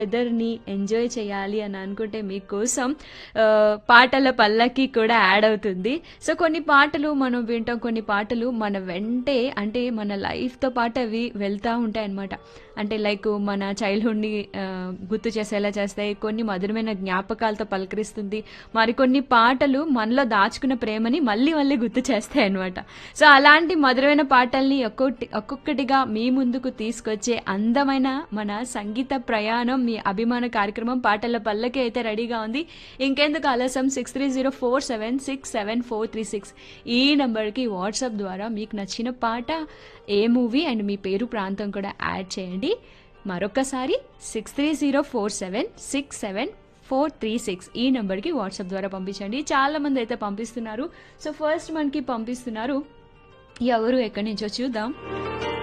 వెదర్ని enjoy చేయాలి అని అనుకుంటే మీకోసం ఆ, పాటల పల్లకి కూడా యాడ్ అవుతుంది సో కొన్ని పాటలు మనం వింటాం కొన్ని పాటలు మన వెంటే అంటే మన లైఫ్తో పాటు అవి వెళ్తూ ఉంటాయి అన్నమాట అంటే లైక్ మన చైల్డ్హుడ్ని గుర్తు చేసేలా చేస్తాయి కొన్ని మధురమైన జ్ఞాపకాలతో పలకరిస్తుంది మరికొన్ని పాటలు మనలో దాచుకున్న ప్రేమని మళ్ళీ మళ్ళీ గుర్తు చేస్తాయి అనమాట సో అలాంటి మధురమైన పాటల్ని ఒక్కొక్కటి ఒక్కొక్కటిగా మీ ముందుకు తీసుకొచ్చే అందమైన మన సంగీత ప్రయాణం మీ అభిమాన కార్యక్రమం పాటల పల్లకి అయితే రెడీగా ఉంది ఇంకెందుకు ఆలస్యం six three zero four seven six seven four three six ఈ నెంబర్కి వాట్సాప్ ద్వారా మీకు నచ్చిన పాట ఏ మూవీ అండ్ మీ పేరు ప్రాంతం కూడా యాడ్ చేయండి మరొకసారి six three zero four seven six seven four three six ఈ నెంబర్కి వాట్సాప్ ద్వారా పంపించండి చాలా మంది అయితే పంపిస్తున్నారు సో ఫస్ట్ మనకి పంపిస్తున్నారు ఎవరు ఎక్కడి నుంచో చూద్దాం